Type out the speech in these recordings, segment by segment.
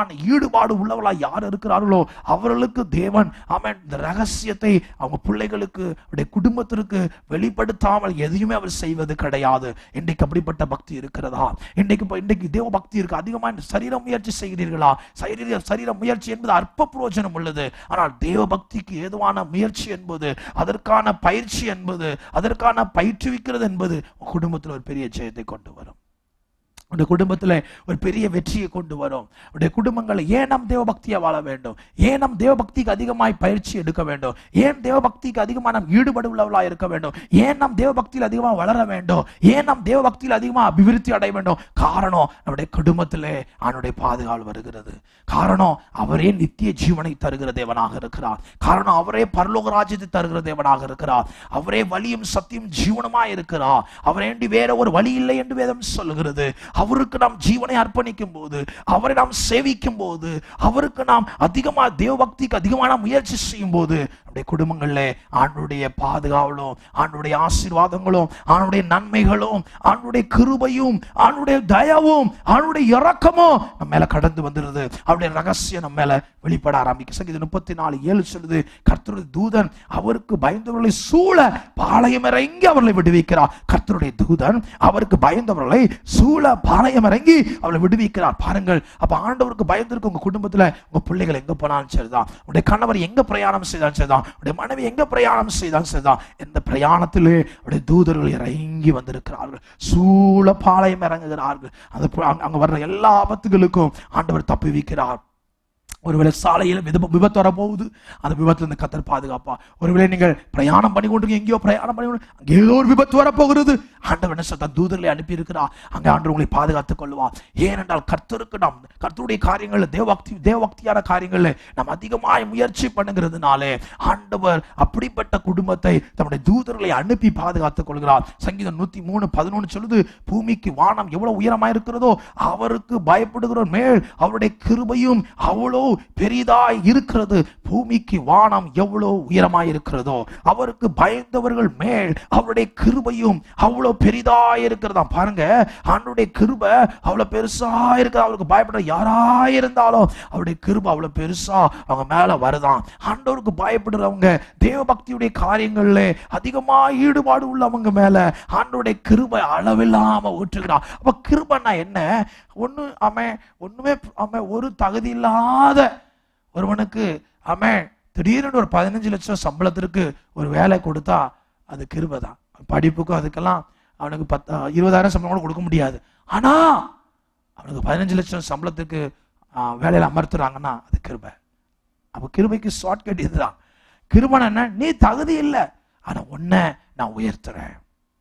அதிகமான ஈடுபாடு உள்ளவர்களா யார் இருக்கிறார்களோ அவர்களுக்கு தேவன் அவன் இந்த ரகசியத்தை அவங்க பிள்ளைகளுக்கு அவருடைய குடும்பத்திற்கு வெளிப்படுத்தாமல் எதையுமே அவர் செய்வது கிடையாது இன்றைக்கு அப்படிப்பட்ட பக்தி இருக்கிறதா இன்றைக்கு இப்ப- இன்றைக்கு தேவ பக்தி இருக்கு அதிகமாக சரீர முயற்சி செய்கிறீர்களா சரீர சரீர முயற்சி என்பது அற்ப பிரயோஜனம் உள்ளது ஆனால் தேவ பக்திக்கு ஏதுவான முயற்சி என்பது அதற்கான பயிற்சி என்பது அதற்கான பயிற்றுவிக்கிறது என்பது உங்க குடும்பத்தில் ஒரு பெரிய ஜெயத்தை கொண்டு வரும் உடைய குடும்பத்துல ஒரு பெரிய வெற்றியை கொண்டு வரும் உடைய குடும்பங்களை ஏன் நம் தேவ பக்தியை வாழ வேண்டும் ஏன் நம் தேவ பக்திக்கு அதிகமாய் பயிற்சி எடுக்க வேண்டும் ஏன் தேவ பக்திக்கு அதிகமாக நாம் ஈடுபடு உள்ளவர்களா இருக்க வேண்டும் ஏன் நம் தேவ பக்தியில் அதிகமாக வளர வேண்டும் ஏன் நம் தேவ பக்தியில் அதிகமாக அபிவிருத்தி அடைய வேண்டும் காரணம் நம்முடைய குடும்பத்திலே அவனுடைய பாதுகாவல் வருகிறது காரணம் அவரே நித்திய ஜீவனை தருகிற தேவனாக இருக்கிறார் காரணம் அவரே பரலோக ராஜ்யத்தை தருகிற தேவனாக இருக்கிறார் அவரே வழியும் சத்தியம் ஜீவனமாய் இருக்கிறார் அவரேண்டி வேற ஒரு வழி இல்லை என்று வேதம் சொல்லுகிறது அவருக்கு நாம் ஜீவனை அர்ப்பணிக்கும் போது அவரை நாம் சேவிக்கும் போது அவருக்கு நாம் அதிகமா தேவ பக்திக்கு அதிகமான முயற்சி செய்யும் போது நம்முடைய குடும்பங்களிலே ஆண்டுடைய பாதுகாவலும் ஆண்டுடைய ஆசீர்வாதங்களும் ஆண்டுடைய நன்மைகளும் ஆண்டுடைய கிருபையும் ஆண்டுடைய தயவும் ஆண்டுடைய இரக்கமும் நம்ம மேல கடந்து வந்துருது அவருடைய ரகசியம் நம்ம மேல வெளிப்பட ஆரம்பிக்கும் சங்கீதம் முப்பத்தி நாலு ஏழு சொல்லுது கர்த்தருடைய தூதன் அவருக்கு பயந்தவர்களை சூழ பாளையம் இறங்கி அவர்களை விடுவிக்கிறார் கர்த்தருடைய தூதன் அவருக்கு பயந்தவர்களை சூழ பாளையம் இறங்கி அவர்களை விடுவிக்கிறார் பாருங்கள் அப்ப ஆண்டவருக்கு பயந்திருக்க உங்க குடும்பத்துல உங்க பிள்ளைகள் எங்க போனாலும் சரிதான் உடைய கணவர் எங்க பிரயாணம் செய்தாலும் சரிதான் உடைய மனைவி எங்க பிரயாணம் செய்தாலும் சரிதான் எந்த பிரயாணத்திலே உடைய தூதர்கள் இறங்கி வந்திருக்கிறார்கள் சூழ பாளையம் இறங்குகிறார்கள் அந்த பு- அங்க- அங்க வர்ற எல்லா ஆபத்துகளுக்கும் ஆண்டவர் தப்புவிக்கிறார் ஒருவேளை சாலையில் வித விபத்து வர போகுது அந்த விபத்துல இருந்து கத்தர் பாதுகாப்பா ஒருவேளை நீங்கள் பிரயாணம் பண்ணி கொண்டு எங்கேயோ பிரயாணம் பண்ணி கொண்டு அங்கே ஏதோ ஒரு விபத்து வர போகிறது ஆண்டவர் என்ன சொல்ல தூதர்களை அனுப்பி இருக்கிறா அங்கே ஆண்டவர் உங்களை பாதுகாத்துக் கொள்வா ஏனென்றால் கர்த்தருக்கு நாம் கர்த்தருடைய காரியங்கள்ல தேவபக்தி தேவபக்தியான காரியங்கள்ல நாம் அதிகமாய் முயற்சி பண்ணுகிறதுனாலே ஆண்டவர் அப்படிப்பட்ட குடும்பத்தை தம்முடைய தூதர்களை அனுப்பி பாதுகாத்துக் கொள்கிறார் சங்கீதம் நூத்தி மூணு பதினொன்று சொல்லுது பூமிக்கு வானம் எவ்வளவு உயரமா இருக்கிறதோ அவருக்கு பயப்படுகிற மேல் அவருடைய கிருபையும் அவ்வளோ பெரிதாய் இருக்கிறது பூமிக்கு வானம் எவ்வளவு உயரமாய் இருக்கிறதோ அவருக்கு பயந்தவர்கள் மேல் அவருடைய கிருபையும் அவ்வளவு பெரிதாய் இருக்கிறதா பாருங்க ஆண்டுடைய கிருபை அவ்வளவு பெருசா இருக்குது அவருக்கு பயப்படுற யாரா இருந்தாலும் அவருடைய கிருபை அவ்வளவு பெருசா அவங்க மேல வருதான் ஆண்டவருக்கு பயப்படுறவங்க தேவ பக்தியுடைய காரியங்கள்ல அதிகமா ஈடுபாடு உள்ளவங்க மேல ஆண்டவருடைய கிருபை அளவில்லாம ஊற்றுகிறான் அப்ப கிருபைன்னா என்ன ஒண்ணு அவன் ஒண்ணுமே அவன் ஒரு தகுதி இல்லாத ஒருவனுக்கு அவன் திடீர்னு ஒரு பதினஞ்சு லட்சம் சம்பளத்திற்கு ஒரு வேலை கொடுத்தா அது கிருபை தான் படிப்புக்கும் அதுக்கெல்லாம் அவனுக்கு பத்து இருபதாயிரம் சம்பளம் கூட கொடுக்க முடியாது ஆனா அவனுக்கு பதினஞ்சு லட்சம் சம்பளத்துக்கு ஆஹ், வேலையில அமர்த்துறாங்கன்னா அது கிருபை அப்ப கிருபைக்கு ஷார்ட்கட் இதுதான் கிருபனை என்ன நீ தகுதி இல்லை ஆனா உன்னை நான் உயர்த்துறேன்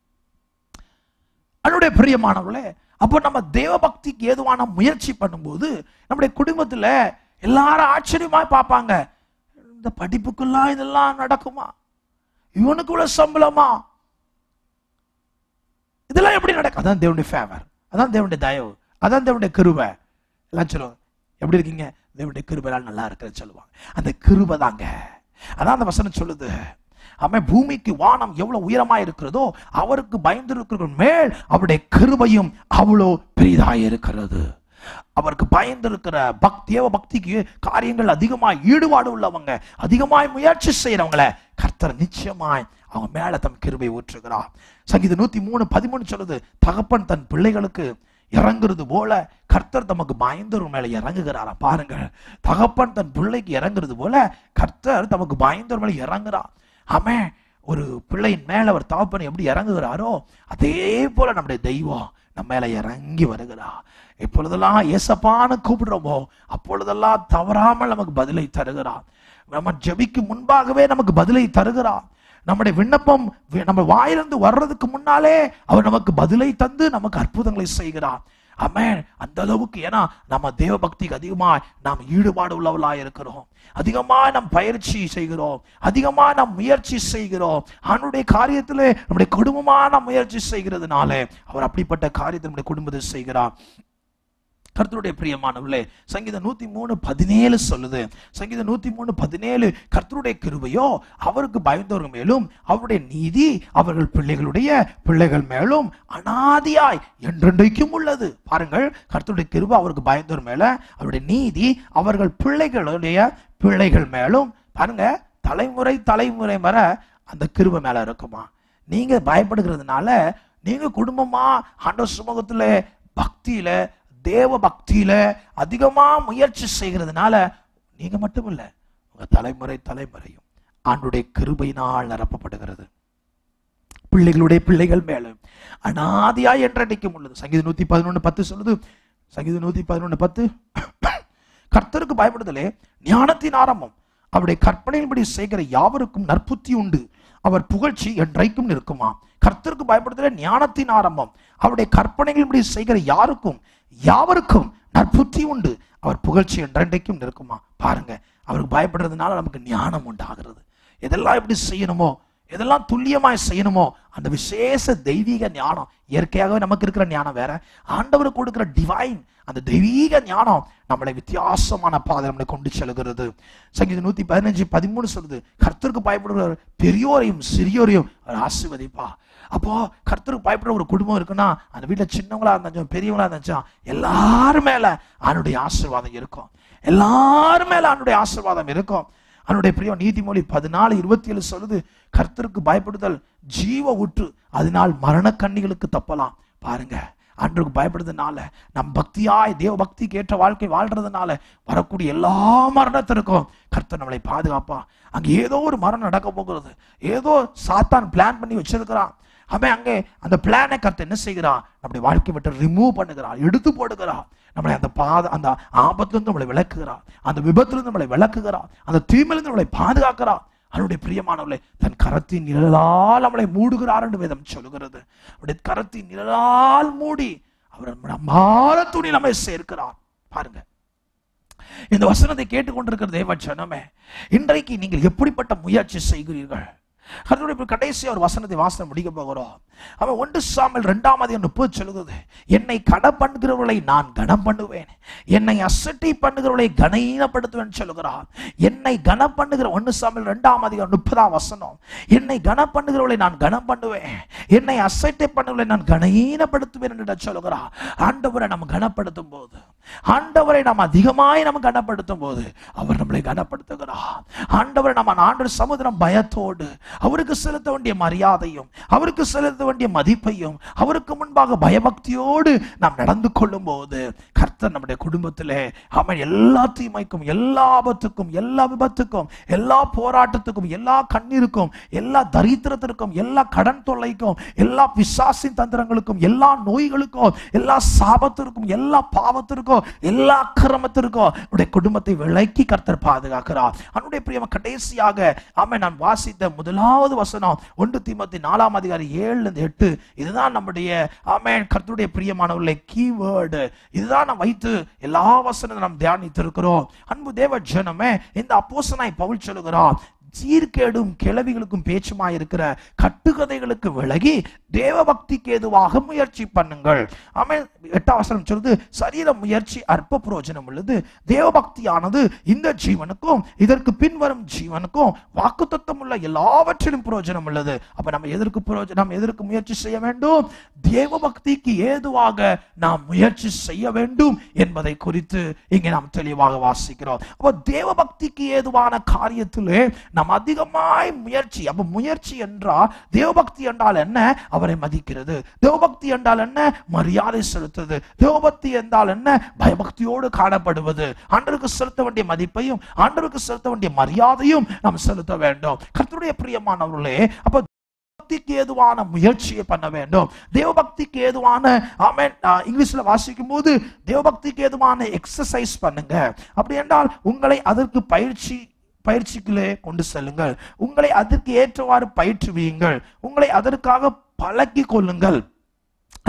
என்னுடைய பிரியமானவர்களே அப்போ நம்ம தேவ பக்திக்கு ஏதுவான முயற்சி பண்ணும்போது நம்முடைய குடும்பத்துல எல்லாரும் ஆச்சரியமா பார்ப்பாங்க இந்த படிப்புக்கெல்லாம் இதெல்லாம் நடக்குமா இவனுக்கு உள்ள சம்பளமா இதெல்லாம் எப்படி நடக்கும் அதான் தேவனுடைய ஃபேவர் அதான் தேவனுடைய தயவு அதான் தேவனுடைய கிருபை எல்லாம் சொல்லுவாங்க எப்படி இருக்கீங்க தேவனுடைய கிருபைலாம் நல்லா இருக்குன்னு சொல்லுவாங்க அந்த கிருபை தாங்க அதான் அந்த வசனம் சொல்லுது அவன் பூமிக்கு வானம் எவ்வளவு உயரமா இருக்கிறதோ அவருக்கு பயந்திருக்கிற மேல் அவருடைய கிருபையும் அவ்வளோ பெரிதாய் இருக்கிறது அவருக்கு பயந்திருக்கிற பக்தி தேவ பக்திக்கு காரியங்கள் அதிகமாய் ஈடுபாடு உள்ளவங்க அதிகமாய் முயற்சி செய்யறவங்கள கர்த்தர் நிச்சயமாய் அவங்க மேல தம் கிருபை ஊற்றுகிறார் சங்கீதம் நூத்தி மூணு பதிமூணு சொல்லுது தகப்பன் தன் பிள்ளைகளுக்கு இறங்குறது போல கர்த்தர் தமக்கு பயந்தவர் மேல இறங்குகிறாரா பாருங்க தகப்பன் தன் பிள்ளைக்கு இறங்குறது போல கர்த்தர் தமக்கு பயந்தவர் மேல இறங்குறார் அவன் ஒரு பிள்ளையின் மேல அவர் தகப்பன் எப்படி இறங்குகிறாரோ அதே போல நம்முடைய தெய்வம் நம்ம மேல இறங்கி வருகிறா எப்பொழுதெல்லாம் ஏசப்பான்னு கூப்பிடுறோமோ அப்பொழுதெல்லாம் தவறாமல் நமக்கு பதிலை தருகிறார் நம்ம ஜெபிக்கு முன்பாகவே நமக்கு பதிலை தருகிறார் நம்முடைய விண்ணப்பம் வி- நம்ம வாயிலிருந்து வர்றதுக்கு முன்னாலே அவர் நமக்கு பதிலை தந்து நமக்கு அற்புதங்களை செய்கிறார் ஆமென் அந்த அளவுக்கு ஏன்னா நம்ம தேவ பக்திக்கு அதிகமாய் நாம் ஈடுபாடு உள்ளவர்களாய் இருக்கிறோம் அதிகமாய் நாம் பயிற்சி செய்கிறோம் அதிகமாக நாம் முயற்சி செய்கிறோம் அவனுடைய காரியத்திலே நம்முடைய குடும்பமான முயற்சி செய்கிறதுனால அவர் அப்படிப்பட்ட காரியத்தை நம்முடைய குடும்பத்தை செய்கிறார் கர்த்தருடைய பிரியமானவர்களே சங்கீதம் நூத்தி மூணு பதினேழு சொல்லுது சங்கீதம் நூத்தி மூணு பதினேழு கர்த்தருடைய கிருபையோ அவருக்கு பயந்தவர்கள் மேலும் அவருடைய நீதி அவர்கள் பிள்ளைகளுடைய பிள்ளைகள் மேலும் அனாதியாய் என்றென்றைக்கும் உள்ளது பாருங்கள் கர்த்தருடைய கிருபை அவருக்கு பயந்தவர் மேல அவருடைய நீதி அவர்கள் பிள்ளைகளுடைய பிள்ளைகள் மேலும் பாருங்க தலைமுறை தலைமுறை வர அந்த கிருபை மேல இருக்குமா நீங்க பயப்படுகிறதுனால நீங்க குடும்பமா ஆண்டவர் சுமூகத்துல பக்தியில தேவ பக்தியில அதிகமா முயற்சி செய்கிறதுனால நீங்க மட்டும் இல்ல உங்க தலைமுறை தலைமுறையும் ஆண்டுடைய கிருபையினால் நிரப்பப்படுகிறது பிள்ளைகளுடைய பிள்ளைகள் மேலும் அனாதியா என்றைக்கும் உள்ளது சங்கீதம் நூத்தி பதினொன்னு பத்து சொல்லுது சங்கீதம் நூத்தி பதினொன்னு பத்து கர்த்தருக்கு பயப்படுதலே ஞானத்தின் ஆரம்பம் அவருடைய கற்பனையின்படி செய்கிற யாவருக்கும் நற்புத்தி உண்டு அவர் புகழ்ச்சி என்றைக்கும் நிற்குமா கர்த்தருக்கு பயப்படுதலே ஞானத்தின் ஆரம்பம் அவருடைய கற்பனைகளின்படி செய்கிற யாருக்கும் யாவருக்கும் நற்புத்தி உண்டு அவர் புகழ்ச்சி என்றென்றைக்கும் நிற்குமா பாருங்க அவருக்கு பயப்படுறதுனால நமக்கு ஞானம் உண்டாகிறது எதெல்லாம் எப்படி செய்யணுமோ எதெல்லாம் துல்லியமாய் செய்யணுமோ அந்த விசேஷ தெய்வீக ஞானம் இயற்கையாகவே நமக்கு இருக்கிற ஞானம் வேற ஆண்டவர் கொடுக்கிற டிவைன் அந்த தெய்வீக ஞானம் நம்மளை வித்தியாசமான பாதை நம்மளை கொண்டு செல்கிறது சங்கீதம் நூத்தி பதினஞ்சு பதிமூணு சொல்லுது கர்த்தருக்கு பயப்படுகிற பெரியோரையும் சிறியோரையும் அவர் ஆசீர்வதிப்பா அப்போ கர்த்தருக்கு பயப்படுற ஒரு குடும்பம் இருக்குன்னா அந்த வீட்டுல சின்னவங்களா இருந்தாச்சும் பெரியவங்களா இருந்தாச்சும் எல்லாரும் மேல அவனுடைய ஆசீர்வாதம் இருக்கும் எல்லாரும் மேல அவனுடைய ஆசீர்வாதம் இருக்கும் அவனுடைய பிரியம் நீதிமொழி பதினாலு இருபத்தி ஏழு சொல்லுது கர்த்தருக்கு பயப்படுதல் ஜீவ ஊற்று அதனால் மரண கண்ணிகளுக்கு தப்பலாம் பாருங்க அன்றுக்கு பயப்படுறதுனால நம் பக்தியாய் தேவ பக்திக்கு ஏற்ற வாழ்க்கை வாழ்றதுனால வரக்கூடிய எல்லா மரணத்திற்கும் கர்த்தர் நம்மளை பாதுகாப்பா அங்க ஏதோ ஒரு மரணம் நடக்க போகிறது ஏதோ சாத்தான் பிளான் பண்ணி வச்சிருக்கிறான் அவன் அங்கே அந்த பிளானை கர்த்தர் என்ன செய்கிறான் நம்முடைய வாழ்க்கை விட்டு ரிமூவ் பண்ணுகிறான் எடுத்து போடுகிறான் நம்மளை அந்த பாத அந்த ஆபத்திலிருந்து நம்மளை விளக்குகிறான் அந்த விபத்திலிருந்து நம்மளை விளக்குகிறான் அந்த தீமையிலிருந்து நம்மளை பாதுகாக்கிறான் அவருடைய பிரியமானவர்களே தன் கரத்தின் நிழலால் நம்மளை மூடுகிறார் என்று வேதம் சொல்லுகிறது அவருடைய கரத்தின் நிழலால் மூடி அவர் நம்மால துணி நம்மை சேர்க்கிறார் பாருங்க இந்த வசனத்தை கேட்டுக்கொண்டிருக்கிற தேவ ஜனமே இன்றைக்கு நீங்கள் எப்படிப்பட்ட முயற்சி செய்கிறீர்கள் அதனுடைய இப்ப கடைசி ஒரு வசனத்தை வாசனை முடிக்க போகிறோம் அவன் ஒன்று சாமல் இரண்டாம் அதிகம் முப்பது சொல்லுகிறது என்னை கடம் பண்ணுகிறவர்களை நான் கனம் பண்ணுவேன் என்னை அசட்டை பண்ணுகிறவர்களை கனீனப்படுத்துவேன் சொல்லுகிறான் என்னை கனம் பண்ணுகிற ஒன்று சாமல் இரண்டாம் அதிகம் முப்பதாம் வசனம் என்னை கனம் பண்ணுகிறவர்களை நான் கனம் பண்ணுவேன் என்னை அசட்டை பண்ணுகிறவர்களை நான் கனீனப்படுத்துவேன் என்று சொல்லுகிறான் ஆண்டவரை நம்ம கனப்படுத்தும் போது ஆண்டவரை நாம் அதிகமாய் நம்ம கனப்படுத்தும் போது அவர் நம்மளை கனப்படுத்துகிறார் ஆண்டவரை நம்ம ஆண்டவர் சமுதிரம் பயத்தோடு அவருக்கு செலுத்த வேண்டிய மரியாதையும் அவருக்கு செலுத்த வேண்டிய மதிப்பையும் அவருக்கு முன்பாக பயபக்தியோடு நாம் நடந்து கொள்ளும் போது கர்த்தர் நம்முடைய குடும்பத்திலே அவன் எல்லா தீமைக்கும் எல்லா ஆபத்துக்கும் எல்லா விபத்துக்கும் எல்லா போராட்டத்துக்கும் எல்லா கண்ணீருக்கும் எல்லா தரித்திரத்திற்கும் எல்லா கடன் தொல்லைக்கும் எல்லா பிசாசின் தந்திரங்களுக்கும் எல்லா நோய்களுக்கும் எல்லா சாபத்திற்கும் எல்லா பாவத்திற்கும் எல்லா அக்கிரமத்திற்கும் உடைய குடும்பத்தை விலக்கி கர்த்தர் பாதுகாக்கிறார் அவனுடைய பிரியம கடைசியாக ஆமென் நான் வாசித்த முதலாவது வசனம் ஒன்று தீமத்தி நாலாம் அதிகாரி ஏழுல இருந்து எட்டு இதுதான் நம்முடைய ஆமென் கர்த்தருடைய பிரியமானவர்களை கீவேர்டு இதுதான் நாம் வைத்து எல்லா வசனத்தை நாம் தியானித்திருக்கிறோம் அன்பு தேவ ஜனமே இந்த அப்போசனாய் பவுல் சொல்லுகிறான் சீர்கேடும் கிளவிகளுக்கும் பேச்சுமா இருக்கிற கட்டுக்கதைகளுக்கு விலகி தேவ பக்திக்கு ஏதுவாக முயற்சி பண்ணுங்கள் ஆமென் எட்டாம் வசனம் சொல்லுது சரீர முயற்சி அற்ப பிரயோஜனம் உள்ளது தேவ பக்தியானது இந்த ஜீவனுக்கும் இதற்கு பின்வரும் ஜீவனுக்கும் வாக்குத்தத்தம் உள்ள எல்லாவற்றிலும் பிரயோஜனம் உள்ளது அப்ப நம்ம எதற்கு பிரயோஜனம் நம்ம எதற்கு முயற்சி செய்ய வேண்டும் தேவ பக்திக்கு ஏதுவாக நாம் முயற்சி செய்ய வேண்டும் என்பதை குறித்து இங்கே நாம் தெளிவாக வாசிக்கிறோம் அப்போ தேவ பக்திக்கு ஏதுவான காரியத்திலே நாம் அதிகமாய் முயற்சி அப்ப முயற்சி என்றால் தேவபக்தி என்றால் என்ன அவரை மதிக்கிறது தேவபக்தி என்றால் என்ன மரியாதை செலுத்துறது தேவபக்தி என்றால் என்ன பயபக்தியோடு காணப்படுவது ஆண்டருக்கு செலுத்த வேண்டிய மதிப்பையும் ஆண்டருக்கு செலுத்த வேண்டிய மரியாதையும் நாம் செலுத்த வேண்டும் கர்த்தருடைய பிரியமானவர்களே அப்ப பக்திக்கு ஏதுவான முயற்சியை பண்ண வேண்டும் தேவபக்திக்கு ஏதுவான ஆமென் ஆஹ், இங்கிலீஷ்ல வாசிக்கும் போது தேவபக்திக்கு ஏதுவான எக்ஸசைஸ் பண்ணுங்க அப்படி என்றால் உங்களை அதற்கு பயிற்சி பயிற்சிக்குள்ளே கொண்டு செல்லுங்கள் உங்களை அதற்கு ஏற்றவாறு பயிற்றுவியுங்கள் உங்களை அதற்காக பழக்கி கொள்ளுங்கள்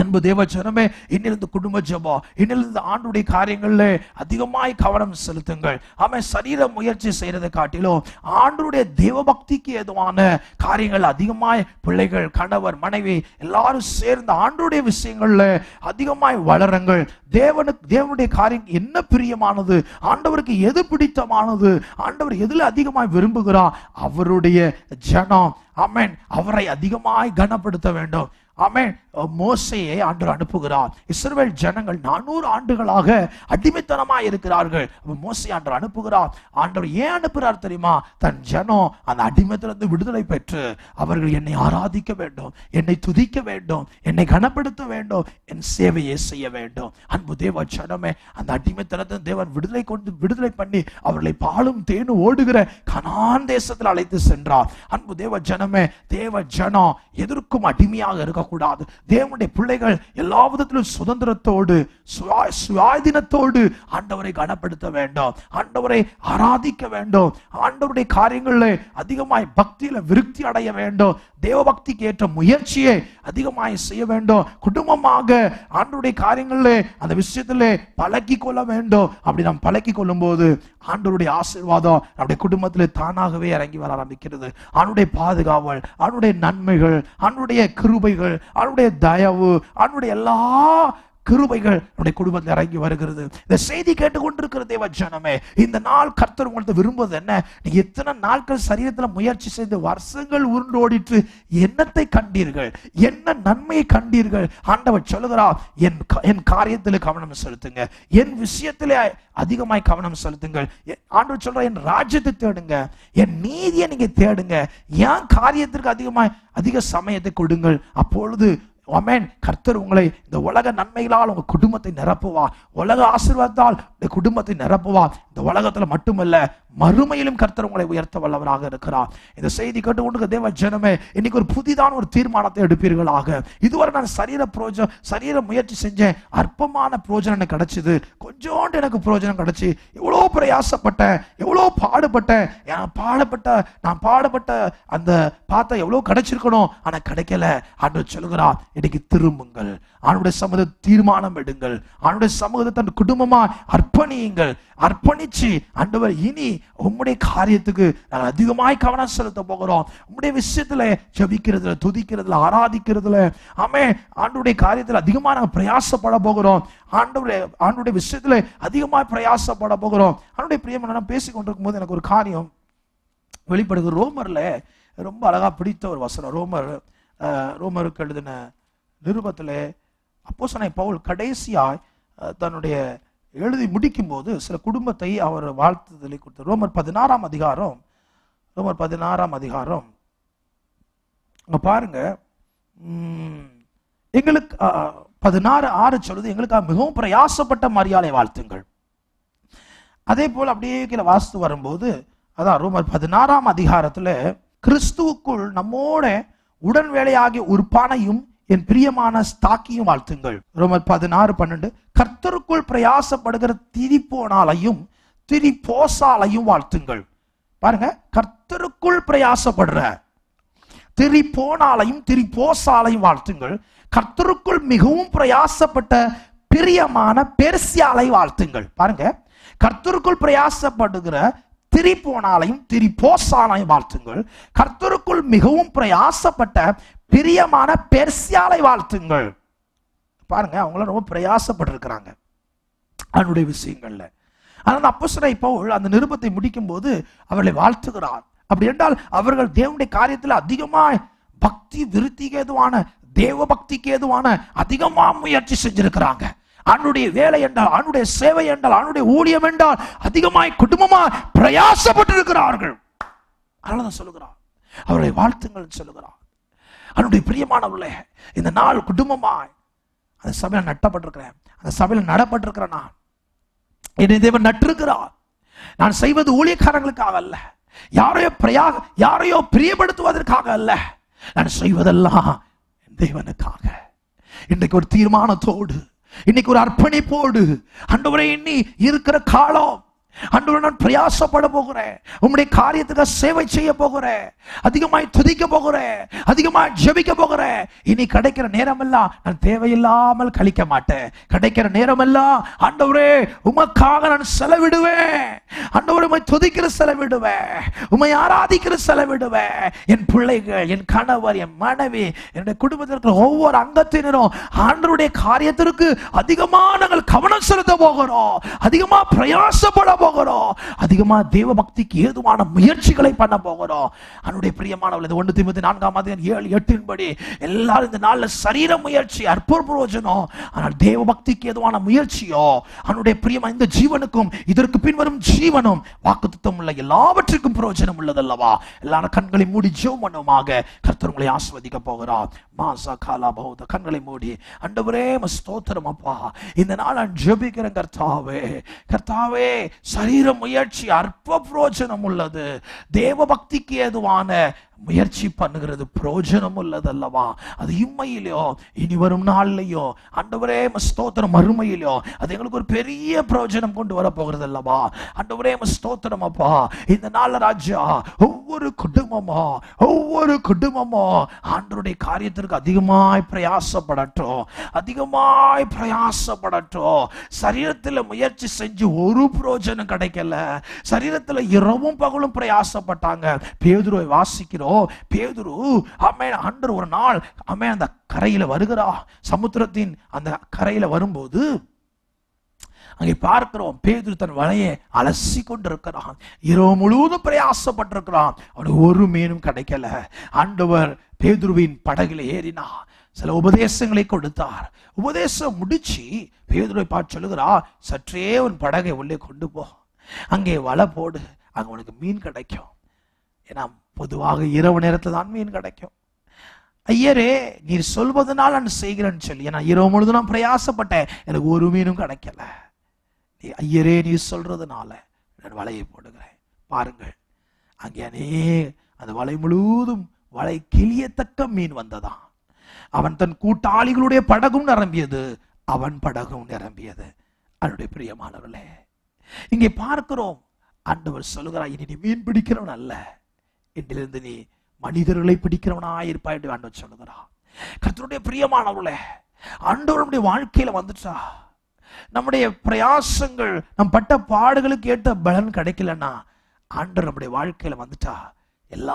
அன்பு தேவச்சனமே இன்னிலிருந்து குடும்ப ஜெபம் இன்னிலிருந்து ஆண்டுடைய காரியங்கள்ல அதிகமாய் கவனம் செலுத்துங்கள் அவன் சரீர முயற்சி செய்யறதை காட்டிலும் ஆண்டுடைய தேவபக்திக்கு ஏதுவான காரியங்கள் அதிகமாய் பிள்ளைகள் கணவர் மனைவி எல்லாரும் சேர்ந்து ஆண்டுடைய விஷயங்கள்ல அதிகமாய் வளருங்கள் தேவனுக்கு தேவனுடைய காரியம் என்ன பிரியமானது ஆண்டவருக்கு எது பிடித்தமானது ஆண்டவர் எதுல அதிகமாய் விரும்புகிறார் அவருடைய ஜனம் ஆமென் அவரை அதிகமாய் கனப்படுத்த வேண்டும் ஆமென் மோசையை ஆண்டவர் அனுப்புகிறார் இஸ்ரவேல் ஜனங்கள் நானூறு ஆண்டுகளாக அடிமைத்தனமாய் இருக்கிறார்கள் அப்ப மோசை ஆண்டவர் அனுப்புகிறார் ஆண்டவர் ஏன் அனுப்புகிறார் தெரியுமா தன் ஜனம் அந்த அடிமைத்திலிருந்து விடுதலை பெற்று அவர்கள் என்னை ஆராதிக்க வேண்டும் என்னை துதிக்க வேண்டும் என்னை கனப்படுத்த வேண்டும் என் சேவையை செய்ய வேண்டும் அன்பு தேவ ஜனமே அந்த அடிமைத்தனத்தை தேவன் விடுதலை கொண்டு விடுதலை பண்ணி அவர்களை பாலும் தேனும் ஓடுகிற கனான் தேசத்தில் அழைத்து சென்றார் அன்பு தேவ ஜனமே தேவ ஜனம் எதற்கும் அடிமையாக இருக்கக்கூடாது தேவனுடைய பிள்ளைகள் எல்லா விதத்திலும் சுதந்திரத்தோடு சுயா- சுயாதீனத்தோடு ஆண்டவரை கனப்படுத்த வேண்டும் ஆண்டவரை ஆராதிக்க வேண்டும் ஆண்டவருடைய காரியங்களில் அதிகமாய் பக்தியில விருத்தி அடைய வேண்டும் தேவ பக்திக்கு ஏற்ற முயற்சியை அதிகமாய் செய்ய வேண்டும் குடும்பமாக ஆண்டவருடைய காரியங்களில் அந்த விஷயத்திலே பழக்கி கொள்ள வேண்டும் அப்படி நாம் பழக்கி கொள்ளும் போது ஆண்டவருடைய ஆசீர்வாதம் நம்முடைய குடும்பத்திலே தானாகவே இறங்கி வர ஆரம்பிக்கிறது அவனுடைய பாதுகாவல் அவனுடைய நன்மைகள் அவனுடைய கிருபைகள் அவனுடைய தயவு அவனுடைய எல்லா கிருபைகள் நம்முடைய குடும்பத்தில் இறங்கி வருகிறது இந்த செய்தி கேட்டுக்கொண்டிருக்கிற தேவ ஜனமே இந்த நாள் கர்த்தர் உங்களுக்கு விரும்புவது என்ன நீங்க எத்தனை நாட்கள் சரீரத்துல முயற்சி செய்து வருஷங்கள் உருண்டு ஓடிட்டு என்னத்தை கண்டீர்கள் என்ன நன்மையை கண்டீர்கள் ஆண்டவர் சொல்லுகிறார் என் க- என் காரியத்தில் கவனம் செலுத்துங்க என் விஷயத்திலே அதிகமாய் கவனம் செலுத்துங்கள் எ- ஆண்டவர் சொல்ற என் ராஜ்யத்தை தேடுங்க என் நீதியை நீங்க தேடுங்க என் காரியத்திற்கு அதிகமாய் அதிக சமயத்தை கொடுங்கள் அப்பொழுது ஆமென் கர்த்தர் உங்களை இந்த உலக நன்மைகளால் உங்க குடும்பத்தை நிரப்புவார் உலக ஆசீர்வாதத்தால் இந்த குடும்பத்தை நிரப்புவார் இந்த உலகத்துல மட்டுமல்ல மறுமையிலும் கர்த்தர் உங்களை உயர்த்த வல்லவராக இருக்கிறார் இந்த செய்தி கேட்டுக்கொண்டு தேவ ஜனமே இன்னைக்கு ஒரு புதிதான ஒரு தீர்மானத்தை எடுப்பீர்களாக இதுவரை நான் சரீர புரோஜ சரீர முயற்சி செஞ்சேன் அற்பமான புரோஜனம் எனக்கு கிடைச்சது கொஞ்சோண்டு எனக்கு புரோஜனம் கிடைச்சு எவ்வளோ பிரயாசப்பட்டேன் எவ்வளோ பாடுபட்டேன் நான் பாடுபட்ட நான் பாடுபட்ட அந்த பார்த்த எவ்வளோ கிடைச்சிருக்கணும் ஆனா கிடைக்கல ஆண்டு சொல்லுகிறா இன்னைக்கு திரும்புங்கள் ஆணுடைய சமூக தீர்மானம் எடுங்கள் ஆணுடைய சமூகத்தை தன் குடும்பமா அர்ப்பணியுங்கள் அர்ப்பணிச்சு ஆண்டவர் இனி உம்முடைய காரியத்துக்கு நாங்கள் அதிகமாய் கவனம் செலுத்த போகிறோம் உம்முடைய விஷயத்துல ஜெபிக்கிறதுல துதிக்கிறதுல ஆராதிக்கிறதுல ஆமே ஆண்டுடைய காரியத்துல அதிகமா நாங்கள் பிரயாசப்பட போகிறோம் ஆண்டவருடைய ஆண்டுடைய விஷயத்துல அதிகமாய் பிரயாசப்பட போகிறோம் ஆண்டுடைய பிரியமான நான் பேசி கொண்டிருக்கும் போது எனக்கு ஒரு காரியம் வெளிப்படுது ரோமர்ல ரொம்ப அழகா பிடித்த ஒரு வசனம் ரோமர் அஹ், ரோமருக்கு எழுதின நிருபத்தில் அப்போஸ்தலனாகிய பவுல் கடைசியாய் அஹ், தன்னுடைய எழுதி முடிக்கும் போது சில குடும்பத்தை அவர் வாழ்த்துதலை கொடுத்தார் ரோமர் பதினாறாம் அதிகாரம் ரோமர் பதினாறாம் அதிகாரம் அங்க பாருங்க உம், எங்களுக்கு அஹ், பதினாறு ஆறு சொல்லுது எங்களுக்காக மிகவும் பிரயாசப்பட்ட மரியாதை வாழ்த்துங்கள் அதே போல் அப்படியே கீழே வாஸ்து வரும்போது அதான் ரோமர் பதினாறாம் அதிகாரத்துல கிறிஸ்துவுக்குள் நம்மோட உடன் வேலையாகிய உறுப்பானையும் என் பிரியமான ஸ்தாக்கியும் வாழ்த்துங்கள் ரோமர் பதினாறு பன்னெண்டு கர்த்தருக்குள் பிரயாசப்படுகிற திரிப்போனாலையும் திரிப்போசாலையும் வாழ்த்துங்கள் பாருங்க கர்த்தருக்குள் பிரயாசப்படுற திரிப்போனாலையும் திரிப்போசாலையும் வாழ்த்துங்கள் கர்த்தருக்குள் மிகவும் பிரயாசப்பட்ட பிரியமான பெர்சியாலை வாழ்த்துங்கள் பாருங்க கர்த்தருக்குள் பிரயாசப்படுகிற திரிப்போனாலையும் திரிப்போசாலையும் வாழ்த்துங்கள் கர்த்தருக்குள் மிகவும் பிரயாசப்பட்ட பிரியமான பெர்சியாலை வாழ்த்துங்கள் பாருங்க அவங்கள ரொம்ப பிரயாசப்பட்டிருக்கிறாங்க அவனுடைய விஷயங்கள்ல ஆனால் அப்போஸ்தலனாகிய பவுல் அந்த நிருபத்தை முடிக்கும் போது அவர்களை வாழ்த்துகிறார் அப்படி என்றால் அவர்கள் தேவனுடைய காரியத்தில் அதிகமாய் பக்தி விருத்திக்கு ஏதுவான தேவ பக்திக்கு ஏதுவான அதிகமா முயற்சி செஞ்சிருக்கிறாங்க அவனுடைய வேலை என்றால் அவனுடைய சேவை என்றால் அவனுடைய ஊழியம் என்றால் அதிகமாய் குடும்பமா பிரயாசப்பட்டு இருக்கிறார்கள் அதனால சொல்லுகிறார் அவர்களை வாழ்த்துங்கள் சொல்லுகிறார் அவனுடைய பிரியமானவர்களே இந்த நாள் குடும்பமாய் அந்த சபையில் நட்டப்பட்டிருக்கிறேன் அந்த சபையில் நடப்பட்டிருக்கிறேன் நான் என்னை தேவன் நட்டிருக்கிறார் நான் செய்வது ஊழியக்காரங்களுக்காக அல்ல யாரையோ பிரயா யாரையோ பிரியப்படுத்துவதற்காக அல்ல நான் செய்வதெல்லாம் என் தேவனுக்காக இன்றைக்கு ஒரு தீர்மானத்தோடு இன்னைக்கு ஒரு அர்ப்பணிப்போடு ஆண்டவரே எண்ணி இருக்கிற காலம் அன்று நான் பிரயாசப்பட போகிறேன் உம்முடைய காரியத்துக்கு சேவை செய்ய போகிறேன் அதிகமாய் துதிக்க போகிறேன் அதிகமாய் ஜெபிக்க போகிறேன் இனி கிடைக்கிற நேரமெல்லாம் நான் தேவையில்லாமல் கழிக்க மாட்டேன் கிடைக்கிற நேரமெல்லாம் ஆண்டவரே உமக்காக நான் செலவிடுவேன் ஆண்டவரே உம்மை துதிக்கிற செலவிடுவேன் உம்மை ஆராதிக்கிற செலவிடுவேன் என் பிள்ளைகள் என் கணவர் என் மனைவி என்னுடைய குடும்பத்தில் இருக்கிற ஒவ்வொரு அங்கத்தினரும் ஆண்டவருடைய காரியத்திற்கு அதிகமா நாங்கள் கவனம் செலுத்த போகிறோம் அதிகமா பிரயாசப்பட போகிறோம் அதிகமா தேவ பக்திக்கு ஏதுவான முயற்சிகளை பண்ண போகிறோம் அவனுடைய பிரியமானவள் இது ஒன்று திமுத்தி நான்காம் அதிகாரம் ஏழு எட்டின் படி எல்லாரும் இந்த நாள்ல சரீர முயற்சி அற்புத பிரயோஜனம் ஆனால் தேவ பக்திக்கு ஏதுவான முயற்சியோ அவனுடைய பிரியமா இந்த ஜீவனுக்கும் இதற்கு பின்வரும் ஜீவனும் வாக்குத்தத்தம் உள்ள எல்லாவற்றுக்கும் பிரயோஜனம் உள்ளதல்லவா எல்லாரும் கண்களை மூடி ஜெபமனமாக கர்த்தர் உங்களை ஆஸ்வதிக்க போகிறார் மாசா காலா பௌத கண்களை மூடி அண்டவரே ஸ்தோத்திரம் அப்பா இந்த நாள் நான் ஜெபிக்கிறேன் கர்த்தாவே கர்த்தாவே சரீர முயற்சி அற்ப பிரயோஜனம் உள்ளது தேவ பக்திக்கு ஏதுவான முயற்சி பண்ணுகிறது பிரயோஜனம் உள்ளதல்லவா அது இம்மையிலையோ இனி வரும் நாள்லையோ ஆண்டவரே ம ஸ்தோத்திரம் மறுமையிலையோ அது எங்களுக்கு ஒரு பெரிய பிரயோஜனம் கொண்டு வர போகிறது அல்லவா ஆண்டவரே ம ஸ்தோத்திரம் அப்பா இந்த நாள்ல ராஜா ஒவ்வொரு குடும்பமோ ஒவ்வொரு குடும்பமோ ஆண்டவருடைய காரியத்திற்கு அதிகமாய் பிரயாசப்படட்டும் அதிகமாய் பிரயாசப்படட்டும் சரீரத்தில் முயற்சி செஞ்சு ஒரு பிரயோஜனம் கிடைக்கல சரீரத்தில் இரவும் பகலும் பிரயாசப்பட்டாங்க பேதுருவை வாசிக்கிறோம் பேதுரு அம்மேன் அன்று ஒரு நாள் அம்மேன் அந்த கரையில வருகிறா சமுத்திரத்தின் அந்த கரையில வரும்போது அங்கே பார்க்கிறோம் பேதுரு தன் வலையை அலசி கொண்டிருக்கிறான் இரவு முழுவதும் பிரயாசப்பட்டிருக்கிறான் அவனுக்கு ஒரு மீனும் கிடைக்கல ஆண்டவர் பேதுருவின் படகுல ஏறினா சில உபதேசங்களை கொடுத்தார் உபதேசம் முடிச்சு பேதுருவை பார்த்து சொல்லுகிறா சற்றே உன் படகை உள்ளே கொண்டு போ அங்கே வலை போடு அங்க உனக்கு மீன் கிடைக்கும் ஏன்னா பொதுவாக இரவு நேரத்துல தான் மீன் கிடைக்கும் ஐயரே நீர் சொல்வதனால் நான் செய்கிறேன்னு சொல்லி ஏன்னா இரவு முழுதும் நான் பிரயாசப்பட்டேன் எனக்கு ஒரு மீனும் கிடைக்கல நீ ஐயரே நீ சொல்றதுனால நான் வலையை போடுகிறேன் பாருங்கள் அங்கே அநே அந்த வலை முழுவதும் வலை கிளியத்தக்க மீன் வந்ததாம் அவன் தன் கூட்டாளிகளுடைய படகும் நிரம்பியது அவன் படகும் நிரம்பியது அவனுடைய பிரியமானவர்களே இங்கே பார்க்கிறோம் ஆண்டவர் சொல்லுகிறார் இனி நீ மீன் பிடிக்கிறவன் அல்ல இன்றிலிருந்து நீ மனிதர்களை பிடிக்கிறவனாய் இருப்பாய் என்று ஆண்டவர் சொல்லுகிறார் கர்த்தருடைய பிரியமானவர்களே ஆண்டவருடைய வாழ்க்கையில வந்துட்டா நம்முடைய பிரயாசங்கள் நம் பட்ட பாடுகளுக்கு ஏற்ற பலன் கிடைக்கலன்னா ஆண்டவர் நம்முடைய வாழ்க்கையில வந்துட்டா எல்லா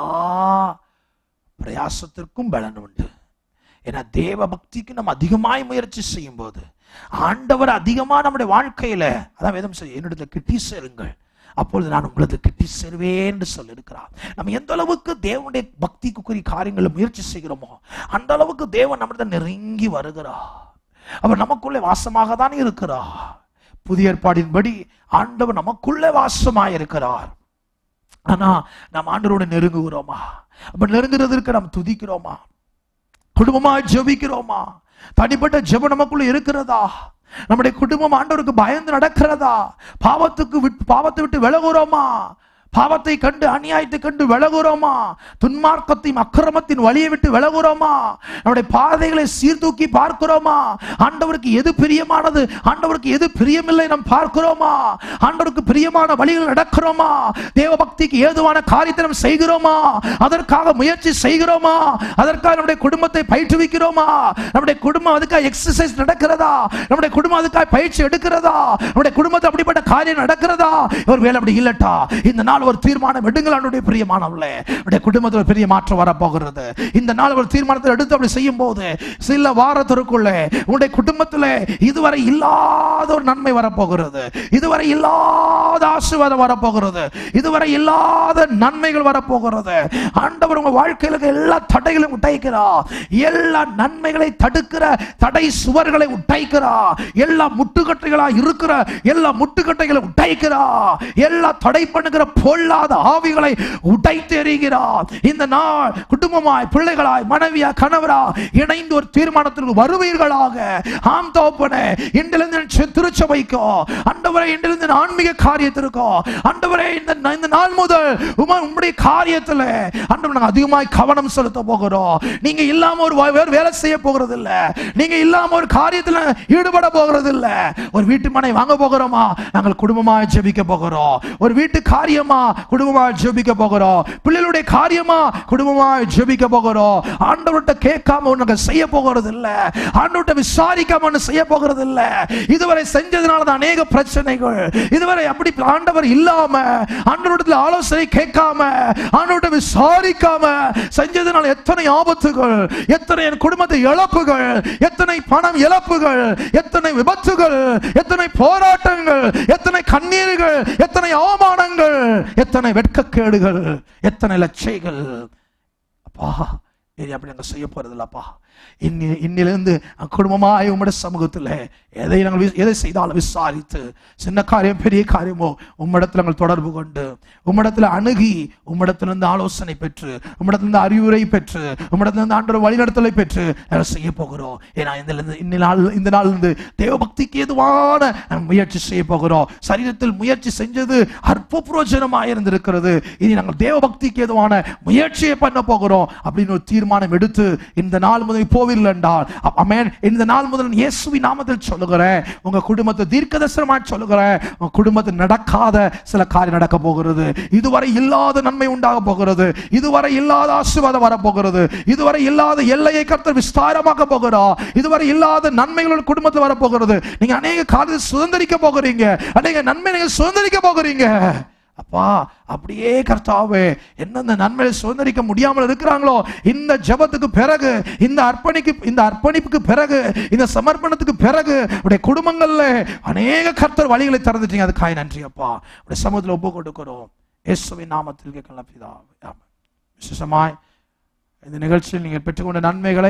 பிரயாசத்திற்கும் பலன் உண்டு ஏன்னா தேவ பக்திக்கு நம்ம அதிகமாய் முயற்சி செய்யும் போது ஆண்டவர் அதிகமா நம்முடைய வாழ்க்கையில அதான் வேதம் செய்ய என்னிடத்துல கிட்டி சேருங்கள் அப்பொழுது நான் உங்களது கிட்டி சேருவேன் என்று சொல்லியிருக்கிறார் நம்ம எந்த அளவுக்கு தேவனுடைய பக்திக்குரிய காரியங்களை முயற்சி செய்கிறோமோ அந்த அளவுக்கு தேவன் நம்மிடத்தில் நெருங்கி வருகிறார் அவர் நமக்குள்ளே வாசமாக தான் இருக்கிறார் புதிய ஏற்பாடின்படி ஆண்டவர் நமக்குள்ளே வாசமாய் இருக்கிறார் ஆனா நாம் ஆண்டவரோட நெருங்குகிறோமா அப்ப நெருங்குறதற்கு நாம் துதிக்கிறோமா குடும்பமா ஜெபிக்கிறோமா தனிப்பட்ட ஜெபம் நமக்குள்ள இருக்கிறதா நம்முடைய குடும்பம் ஆண்டவருக்கு பயந்து நடக்கிறதா பாவத்துக்கு விட்டு பாவத்தை விட்டு விலகுறோமா பாவத்தை கண்டு அநியாயத்தை கண்டு விலகுறோமா துன்மார்க்கத்தையும் அக்கிரமத்தின் வழியை விட்டு விலகுறோமா நம்முடைய பாதைகளை சீர்தூக்கி பார்க்கிறோமா ஆண்டவருக்கு எது பிரியமானது ஆண்டவருக்கு எது பிரியமில்லை நாம் பார்க்கிறோமா ஆண்டவருக்கு பிரியமான வழிகள் நடக்கிறோமா தேவ பக்திக்கு ஏதுவான காரியத்தை நாம் செய்கிறோமா அதற்காக முயற்சி செய்கிறோமா அதற்காக நம்முடைய குடும்பத்தை பயிற்றுவிக்கிறோமா நம்முடைய குடும்பம் அதுக்காக எக்ஸசைஸ் நடக்கிறதா நம்முடைய குடும்பம் அதுக்காக பயிற்சி எடுக்கிறதா நம்முடைய குடும்பத்தை அப்படிப்பட்ட காரியம் நடக்கிறதா ஒரு வேலை அப்படி இல்லட்டா இந்த நாள் ஒரு தீர்மானம் எடுங்கள் அவனுடைய பிரியமானவர்களே உடைய குடும்பத்தில் ஒரு பெரிய மாற்றம் வரப்போகிறது இந்த நாள் ஒரு தீர்மானத்தை எடுத்து அப்படி செய்யும் போது சில வாரத்திற்குள்ளே உங்களுடைய குடும்பத்தில் இதுவரை இல்லாத ஒரு நன்மை வரப்போகிறது இதுவரை இல்லாத ஆசீர்வாதம் வரப்போகிறது இதுவரை இல்லாத நன்மைகள் வரப்போகிறது ஆண்டவர் உங்க வாழ்க்கையில் இருக்க எல்லா தடைகளையும் உடைக்கிறா எல்லா நன்மைகளை தடுக்கிற தடை சுவர்களை உடைக்கிறா எல்லா முட்டுக்கட்டைகளா இருக்கிற எல்லா முட்டுக்கட்டைகளை உடைக்கிறா எல்லா தடை பண்ணுகிற பொல்லாத ஆவிகளை உடைத்து எறிகிறார் இந்த நாள் குடும்பமாய் பிள்ளைகளாய் மனைவியா கணவரா இணைந்து ஒரு தீர்மானத்திற்கு வருவீர்களாக ஆம் தோப்பனே இன்றிலிருந்து என் திருச்சபைக்கோ அண்டவரே இன்றிலிருந்து என் ஆன்மீக காரியத்திற்கோ அண்டவரே இந்த இந்த நாள் முதல் உம உம்முடைய காரியத்துல அண்டவர் நாங்க அதிகமாய் கவனம் செலுத்த போகிறோம் நீங்க இல்லாம ஒரு வா- வேறு வேலை செய்ய போகிறது இல்ல நீங்க இல்லாம ஒரு காரியத்துல ஈடுபட போகிறது இல்ல ஒரு வீட்டு மனை வாங்க போகிறோமா நாங்கள் குடும்பமா ஜெபிக்க போகிறோம் ஒரு வீட்டு காரியமா குடும்பமா ஜெபிக்க போகிறோம் பிள்ளைகளுடைய காரியமா குடும்பமா ஜெபிக்க போகிறோம் ஆண்டவர்கிட்ட கேட்காம ஒண்ணு செய்ய போகிறது இல்ல ஆண்டவர்கிட்ட விசாரிக்காம ஒண்ணு செய்ய போகிறது இல்ல இதுவரை செஞ்சதுனால தான் அநேக பிரச்சனைகள் இதுவரை அப்படி ஆண்டவர் இல்லாம ஆண்டவரிடத்துல ஆலோசனை கேட்காம ஆண்டவர்கிட்ட விசாரிக்காம செஞ்சதுனால எத்தனை ஆபத்துகள் எத்தனை என் குடும்பத்தை இழப்புகள் எத்தனை பணம் இழப்புகள் எத்தனை விபத்துகள் எத்தனை போராட்டங்கள் எத்தனை கண்ணீர்கள் எத்தனை அவமானங்கள் எத்தனை வெட்கக்கேடுகள் எத்தனை லட்சைகள் அப்பா இது அப்படி நாங்கள் செய்ய போறதில்லப்பா இன்னி இன்னிலிருந்து குடும்பமாய் உம்முடைய சமூகத்தில் எதை நாங்கள் வி- எதை செய்தாலும் விசாரித்து சின்ன காரியம் பெரிய காரியமோ உம்மிடத்தில் நாங்கள் தொடர்பு கொண்டு உம்மிடத்தில் அணுகி உம்மிடத்திலிருந்து ஆலோசனை பெற்று உம்மிடத்திலிருந்து அறிவுரை பெற்று உம்மிடத்திலிருந்து ஆண்டவர் வழிநடத்தலை பெற்று நாங்கள் செய்ய போகிறோம் ஏன்னா இந்த இந்த நாள் இந்த நாள் இருந்து தேவபக்திக்கு எதுவான நாங்கள் முயற்சி செய்ய போகிறோம் சரீரத்தில் முயற்சி செஞ்சது அற்ப புரோஜனமாக இருந்திருக்கிறது இனி நாங்கள் தேவபக்திக்கு எதுவான முயற்சியை பண்ண போகிறோம் அப்படின்னு ஒரு தீர்மானம் எடுத்து இந்த நாள் முதல் போவில்லை என்றால் அமேன் இந்த நாள் முதல் நான் இயேசுவின் நாமத்தில் சொல்லுகிறேன் உங்க குடும்பத்தை தீர்க்கதரிசனமாய் சொல்லுகிறேன் உங்க குடும்பத்தில் நடக்காத சில காரியம் நடக்க போகிறது இதுவரை இல்லாத நன்மை உண்டாக போகிறது இதுவரை இல்லாத ஆசீர்வாதம் வரப்போகிறது இதுவரை இல்லாத எல்லையை கர்த்தர் விஸ்தாரமாக்க போகிறோம் இதுவரை இல்லாத நன்மைகள் குடும்பத்தில் வரப்போகிறது நீங்க அநேக காரியத்தை சுதந்திரிக்க போகிறீங்க அநேக நன்மை நீங்க சுதந்திரிக்க போகிறீங்க அப்பா அப்படியே கர்த்தாவே என்னென்ன நன்மையை சுதந்திரிக்க முடியாமல் இருக்கிறாங்களோ இந்த ஜெபத்துக்கு பிறகு இந்த அர்ப்பணிக்கு இந்த அர்ப்பணிப்புக்கு பிறகு இந்த சமர்ப்பணத்துக்கு பிறகு உடைய குடும்பங்கள்ல அநேக கர்த்தர் வழிகளை திறந்துட்டீங்க அதுக்காக நன்றி அப்பா உடைய சமூகத்தில் ஒப்பு கொடுக்கிறோம் இயேசுவின் நாமத்தில் கேட்கலாம் பிதாவே ஆமென் விசேஷமாய் இந்த நிகழ்ச்சியில் நீங்கள் பெற்றுக்கொண்ட நன்மைகளை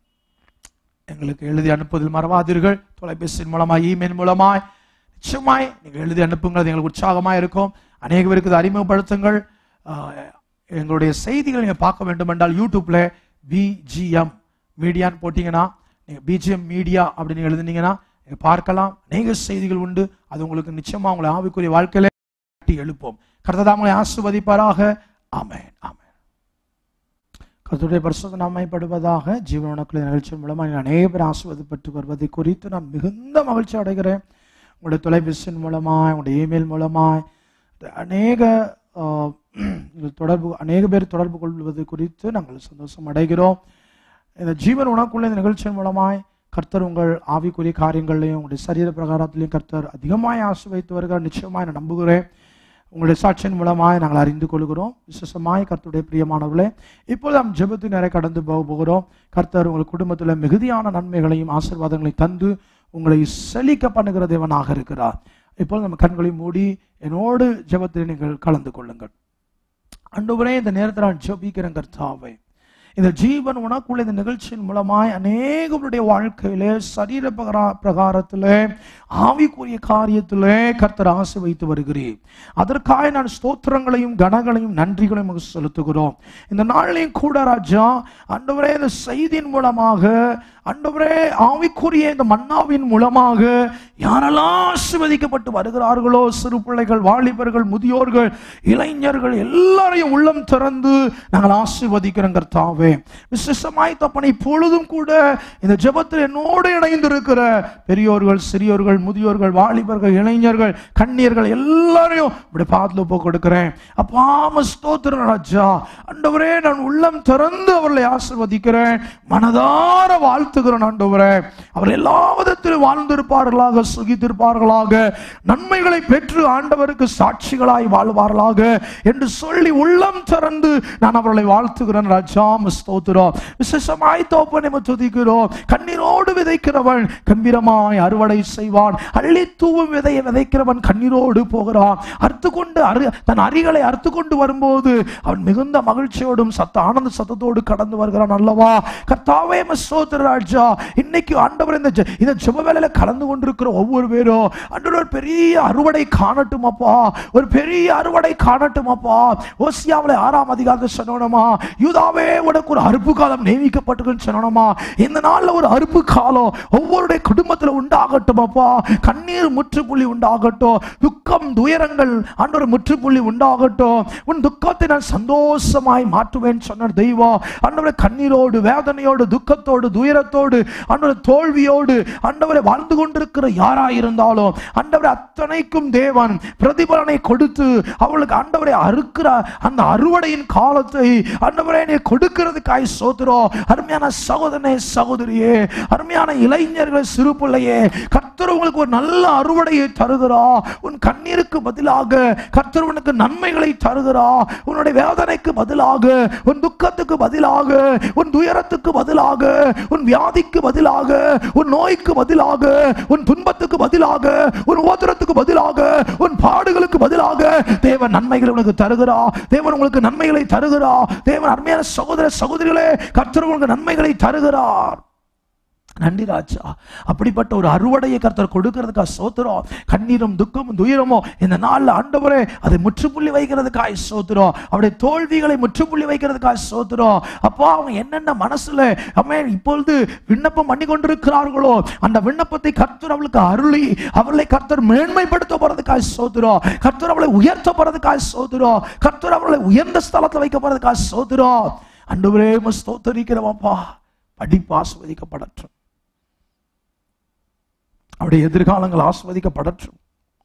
எங்களுக்கு எழுதி அனுப்புவதில் மறவாதீர்கள் தொலைபேசியின் மூலமாய் இமெயில் மூலமாய் நிச்சயமாய் நீங்கள் எழுதி அனுப்புங்கள் அது எங்களுக்கு உற்சாகமாக இருக்கும் அநேக பேருக்கு இதை அறிமுகப்படுத்துங்கள் ஆஹ், எங்களுடைய செய்திகளை நீங்கள் பார்க்க வேண்டும் என்றால் யூடியூப்ல பிஜிஎம் மீடியான்னு போட்டிங்கன்னா நீங்கள் பிஜிஎம் மீடியா அப்படின்னு எழுதுனீங்கன்னா நீங்க பார்க்கலாம் அநேக செய்திகள் உண்டு அது உங்களுக்கு நிச்சயமா உங்களை ஆவிக்குரிய வாழ்க்கையில கட்டி எழுப்போம் கர்த்தர் உங்களை ஆசிர்வதிப்பாராக ஆமென் ஆமென் கர்த்தருடைய பரிசுத்த நாமைப்படுவதாக ஜீவனக்குள்ள நிகழ்ச்சி மூலமாக நீங்கள் அநேக பேர் ஆசிர்வதிப்பட்டு வருவதை குறித்து நான் மிகுந்த மகிழ்ச்சி அடைகிறேன் உங்களுடைய தொலைபேசியின் மூலமாய் உங்களுடைய இமெயில் மூலமாய் அநேக ஆஹ், இது தொடர்பு அநேக பேர் தொடர்பு கொள்வது குறித்து நாங்கள் சந்தோஷம் அடைகிறோம் இந்த ஜீவன் உணக்குள்ள இந்த நிகழ்ச்சியின் மூலமாய் கர்த்தர் உங்கள் ஆவிக்குரிய காரியங்களையும் உங்களுடைய சரீர பிரகாரத்திலையும் கர்த்தர் அதிகமாய் ஆசிர்வதித்து வருகிறார் நிச்சயமாய் நான் நம்புகிறேன் உங்களுடைய சாட்சியின் மூலமாய் நாங்கள் அறிந்து கொள்கிறோம் விசேஷமாய் கர்த்தருடைய பிரியமானவர்களே இப்போது நாம் ஜெபத்து நேர கடந்து போக போகிறோம் கர்த்தர் உங்கள் குடும்பத்தில் மிகுதியான நன்மைகளையும் ஆசீர்வாதங்களையும் தந்து உங்களை செழிக்க பண்ணுகிற தேவனாக இருக்கிறார் இப்போது நம்ம கண்களை மூடி என்னோடு ஜெபத்தில் நீங்கள் கலந்து கொள்ளுங்கள் அன்றுவரே இந்த நேரத்தில் நான் ஜெபிக்கிறேன் கர்த்தாவை இந்த ஜீவன் உனக்குள்ள இந்த நிகழ்ச்சியின் மூலமாய் அநேகருடைய வாழ்க்கையிலே சரீர பிரகா பிரகாரத்திலே ஆவிக்குரிய காரியத்திலே கர்த்தர் ஆசை வைத்து வருகிறேன் அதற்காக நான் ஸ்தோத்திரங்களையும் கனங்களையும் நன்றிகளையும் உமக்கு செலுத்துகிறோம் இந்த நாளிலையும் கூட ராஜா அண்டவரே இந்த செய்தியின் மூலமாக அண்டவரே ஆவிக்குரிய இந்த மன்னாவின் மூலமாக யாரெல்லாம் ஆசீர்வதிக்கப்பட்டு வருகிறார்களோ சிறு பிள்ளைகள் வாலிபர்கள் முதியோர்கள் இளைஞர்கள் எல்லாரையும் உள்ளம் திறந்து நாங்கள் ஆசீர்வதிக்கிறோம் கர்த்தாவே விசேஷமாய் தப்பனை இப்பொழுதும் கூட இந்த ஜெபத்தில் என்னோடு இணைந்திருக்கிற பெரியோர்கள் சிறியோர்கள் முதியோர்கள் வாலிபர்கள் இளைஞர்கள் கண்ணியர்கள் எல்லாரையும் இப்படி பாத்துல ஒப்பு கொடுக்கிறேன் அப்பாம ஸ்தோத்திரம் ராஜா அண்டவரே நான் உள்ளம் திறந்து அவர்களை ஆசீர்வதிக்கிறேன் மனதார வாழ்த்துகிறேன் ஆண்டவரே அவர்கள் எல்லா விதத்திலும் வாழ்ந்திருப்பார்களாக சுகித்திருப்பார்களாக நன்மைகளை பெற்று ஆண்டவருக்கு சாட்சிகளாய் வாழ்வார்களாக என்று சொல்லி உள்ளம் திறந்து நான் அவர்களை வாழ்த்துகிறேன் ராஜா உம்மை ஸ்தோத்திரம் விசேஷமாய் தோப்பனை துதிக்கிறோம் கண்ணீரோடு விதைக்கிறவன் கம்பீரமாய் அறுவடை செய்வான் அள்ளி தூவும் விதையை விதைக்கிறவன் கண்ணீரோடு போகிறான் அறுத்து கொண்டு அரு தன் அரிகளை அறுத்து கொண்டு வரும்போது அவன் மிகுந்த மகிழ்ச்சியோடும் சத்த ஆனந்த சத்தத்தோடு கடந்து வருகிறான் அல்லவா கர்த்தாவே ஸ்தோத்திர ராஜா இன்னைக்கு ஆண்டவர் இந்த ஜெ- இந்த ஜெப வேலையில கலந்து கொண்டிருக்கிற ஒவ்வொரு பேரும் ஆண்டவர் ஒரு பெரிய அறுவடை காணட்டும் அப்பா ஒரு பெரிய அறுவடை காணட்டும் அப்பா ஓசியாவில ஆறாம் அதிகாரத்தை சொன்னோமா யூதாவே உனக்கு ஒரு அறுப்பு காலம் நியமிக்கப்பட்டிருக்குன்னு சொன்னோமா இந்த நாள்ல ஒரு அறுப்பு காலம் ஒவ்வொருடைய குடும்பத்துல உண்டாகட்டும் அப்பா கண்ணீர் முற்றுப்புள்ளி உண்டாகட்டும் துக்கம் துயரங்கள் ஆண்டவர் முற்றுப்புள்ளி உண்டாகட்டும் உன் துக்கத்தை நான் சந்தோஷமாய் மாற்றுவேன் சொன்ன தெய்வம் ஆண்டவரை கண்ணீரோடு வேதனையோடு துக்கத்தோடு துயரத்தோடு ஆண்டவர் தோல்வியோடு ஆண்டவரை வாழ்ந்து கொண்டிருக்கிற யாரா இருந்தாலும் ஆண்டவரை அத்தனைக்கும் தேவன் பிரதிபலனை கொடுத்து அவளுக்கு ஆண்டவரை அறுக்கிற அந்த அறுவடையின் காலத்தை ஆண்டவரை நீ கொடுக்கிறதுக்காய் சோத்துறோம் அருமையான சகோதரனே சகோதரியே அருமையான இளைஞர்களே சிறு பிள்ளையே கர்த்தர் உங்களுக்கு ஒரு நல்ல அறுவடையை தருகிறா உன் கண்ணீருக்கு பதிலாக கர்த்தர் உனக்கு நன்மைகளை தருகிறா உன்னுடைய வேதனைக்கு பதிலாக உன் துக்கத்துக்கு பதிலாக உன் துயரத்துக்கு பதிலாக உன் வியாதிக்கு பதிலாக உன் நோய்க்கு பதிலாக உன் துன்பத்துக்கு பதிலாக உன் ஓத்திரத்துக்கு பதிலாக உன் பாடுகளுக்கு பதிலாக தேவன் நன்மைகளை உனக்கு தருகிறா தேவன் உங்களுக்கு நன்மைகளை தருகிறா தேவன் அருமையான சகோதர சகோதரிகளே கர்த்தர் உங்களுக்கு நன்மைகளை தருகிறார் நன்றி ராஜா அப்படிப்பட்ட ஒரு அறுவடையை கர்த்தர் கொடுக்கிறதுக்காக சோத்துறோம் கண்ணீரும் துக்கமும் துயரமோ இந்த நாள்ல ஆண்டவரே அதை முற்றுப்புள்ளி வைக்கிறதுக்காக சோத்துறோம் அவருடைய தோல்விகளை முற்றுப்புள்ளி வைக்கிறதுக்காக சோத்துறோம் அப்பா அவங்க என்னென்ன மனசுல அம்மே இப்பொழுது விண்ணப்பம் பண்ணி கொண்டிருக்கிறார்களோ அந்த விண்ணப்பத்தை கர்த்தர் அவளுக்கு அருளி அவர்களை கர்த்தர் மேன்மைப்படுத்த போறதுக்காக சோத்துறோம் கர்த்தர் அவளை உயர்த்த போறதுக்காக சோத்துறோம் கர்த்தர் அவர்களை உயர்ந்த ஸ்தலத்தில் வைக்க போறதுக்காக சோத்துறோம் அண்டவரே ஸ்தோத்தரிக்கிறவாப்பா படிப்பு ஆஸ்வதிக்கப்படட்டும் அவருடைய எதிர்காலங்கள் ஆஸ்வதிக்கப்படட்டும்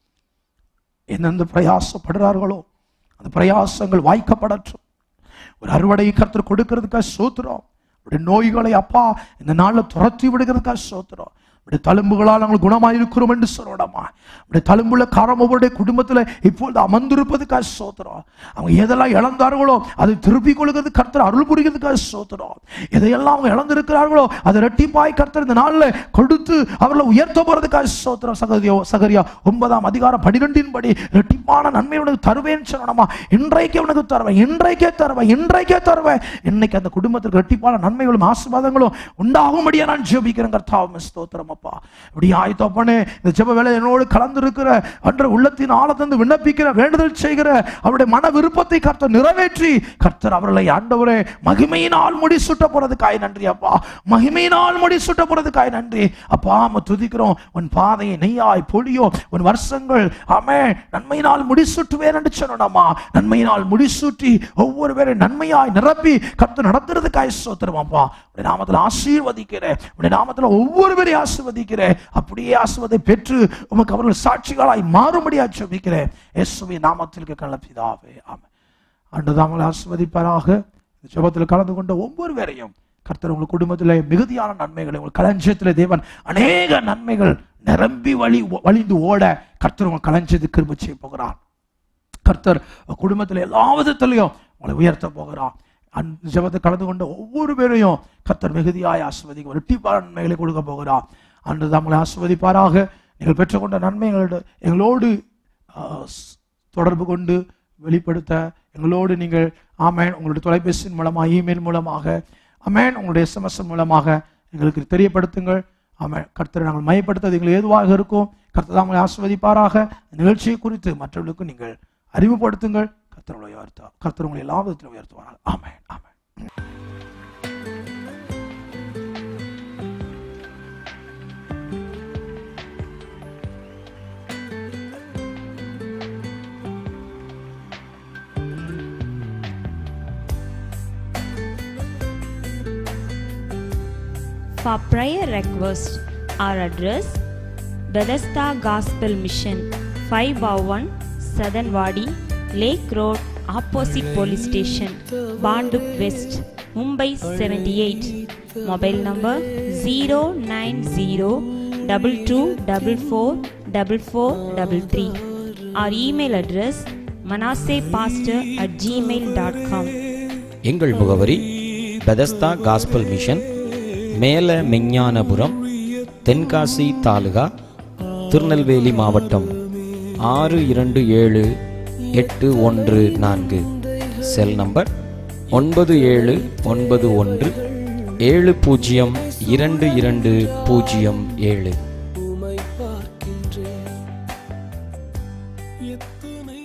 எந்தெந்த பிரயாசப்படுறார்களோ அந்த பிரயாசங்கள் வாய்க்கப்படட்டும் ஒரு அறுவடையை கருத்து கொடுக்கிறதுக்காக சோத்துறோம் அவருடைய நோய்களை அப்பா இந்த நாள்ல துரத்தி விடுகிறதுக்காக சோத்துறோம் உடைய தழும்புகளால் நாங்கள் குணமாயிருக்கிறோம் என்று சொல்லணுமா உடைய தழும்புள்ள காரம் அவருடைய குடும்பத்தில் இப்பொழுது அமர்ந்திருப்பதுக்காக சோத்துறோம் அவங்க எதெல்லாம் இழந்தார்களோ அதை திருப்பி கொள்கிறது கர்த்தர் அருள் புரிகிறதுக்காக சோத்துறோம் எதையெல்லாம் அவங்க இழந்திருக்கிறார்களோ அதை ரெட்டிப்பாய் கர்த்தர் இந்த நாளில் கொடுத்து அவர்களை உயர்த்த போறதுக்காக சோத்திரம் சகதியோ சகரியா ஒன்பதாம் அதிகாரம் பனிரெண்டின் படி ரெட்டிப்பான நன்மை உனக்கு தருவேன்னு சொல்லணுமா இன்றைக்கே உனக்கு தருவேன் இன்றைக்கே தருவேன் இன்றைக்கே தருவேன் இன்னைக்கு அந்த குடும்பத்திற்கு ரெட்டிப்பான நன்மைகளும் ஆசீர்வாதங்களும் உண்டாகும்படியா நான் ஜெபிக்கிறேன் கர்த்தாவும் ஸ்தோத்திரம் அப்பா இப்படி ஆயத்தப்பனே இந்த ஜெப வேலை என்னோடு கலந்திருக்கிற அன்ற உள்ளத்தின் ஆழத்தந்து விண்ணப்பிக்கிற வேண்டுதல் செய்கிற அவருடைய மன விருப்பத்தை கர்த்தர் நிறைவேற்றி கர்த்தர் அவர்களை ஆண்டவரே மகிமையினால் முடி சுட்ட போறதுக்காய் நன்றி அப்பா மகிமையினால் முடி சுட்ட போறதுக்காய் நன்றி அப்பா ஆம துதிக்கிறோம் உன் பாதையை நெய்யாய் பொழியோ உன் வருஷங்கள் ஆமே நன்மையினால் முடிசூட்டுவேன் என்று சொன்னோம்மா நன்மையினால் முடிசூட்டி ஒவ்வொரு பேரை நன்மையாய் நிரப்பி கர்த்தர் நடத்துறதுக்காய் சோத்திரம் அப்பா உடைய நாமத்தில் ஆசீர்வதிக்கிறேன் உடைய நாமத்தில் ஒவ்வொரு பேரையும் ஆசீர்வதிக்கிறேன் அப்படியே ஆசீர்வதை பெற்று உமக்கு அவர்கள் சாட்சிகளாய் மாறும்படியா ஜெபிக்கிறேன் இயேசுவின் நாமத்தில் கலப்பிதாவே ஆமென் அன்று தாங்களை ஆசிர்வதிப்பாராக இந்த ஜெபத்தில் கலந்து கொண்ட ஒவ்வொரு பேரையும் கர்த்தர் உங்கள் குடும்பத்தில் மிகுதியான நன்மைகளை உங்கள் களஞ்சியத்தில் தேவன் அநேக நன்மைகள் நிரம்பி வழி வழிந்து ஓட கர்த்தர் உங்கள் களஞ்சியத்தை கிருப செய்ய போகிறார் கர்த்தர் உங்கள் குடும்பத்தில் எல்லா விதத்திலையும் உங்களை உயர்த்த போகிறார் அந்த ஜெபத்தை கலந்து கொண்ட ஒவ்வொரு பேரையும் கர்த்தர் மிகுதியாய் ஆசிர்வதிக்க ரெட்டிப்பான நன்மைகளை கொடுக்க போகிறார் அன்று தங்களை ஆசிர்வதிப்பாராக நீங்கள் பெற்றுக்கொண்ட நன்மைகளோடு எங்களோடு ஆஹ், ஸ்- தொடர்பு கொண்டு வெளிப்படுத்த எங்களோடு நீங்கள் ஆமேன் உங்களுடைய தொலைபேசியின் மூலமாக இமெயில் மூலமாக ஆமேன் உங்களுடைய எஸ்எம்எஸ் மூலமாக எங்களுக்கு தெரியப்படுத்துங்கள் ஆமாம் கர்த்தரை நாங்கள் மையப்படுத்துறது எங்களுக்கு ஏதுவாக இருக்கும் கர்த்தர் தாங்களை ஆசிர்வதிப்பாராக இந்த நிகழ்ச்சியை குறித்து மற்றவர்களுக்கு நீங்கள் அறிமுகப்படுத்துங்கள் கர்த்தர் உங்களை உயர்த்த கர்த்தர் உங்களை எல்லா விதத்திலும் உயர்த்துவார்கள் ஆமென் ஆமென் For prayer request, our address Bethesda Gospel Mission 501 Southern Wadi, Lake Road, opposite police station, Banduk West, Mumbai 78. Mobile number 09022444433. Our email address manassehpastor at gmail.com. எங்கள் முகவரி பெதஸ்தா காஸ்பல் மிஷன் மேல மெஞ்ஞானபுரம் தென்காசி தாலுகா திருநெல்வேலி மாவட்டம் ஆறு இரண்டு ஏழு எட்டு ஒன்று நான்கு செல் நம்பர் ஒன்பது ஏழு ஒன்பது ஒன்று ஏழு பூஜ்ஜியம் இரண்டு இரண்டு பூஜ்ஜியம் ஏழு உமை பார்க்கின்றேன் எத்தனை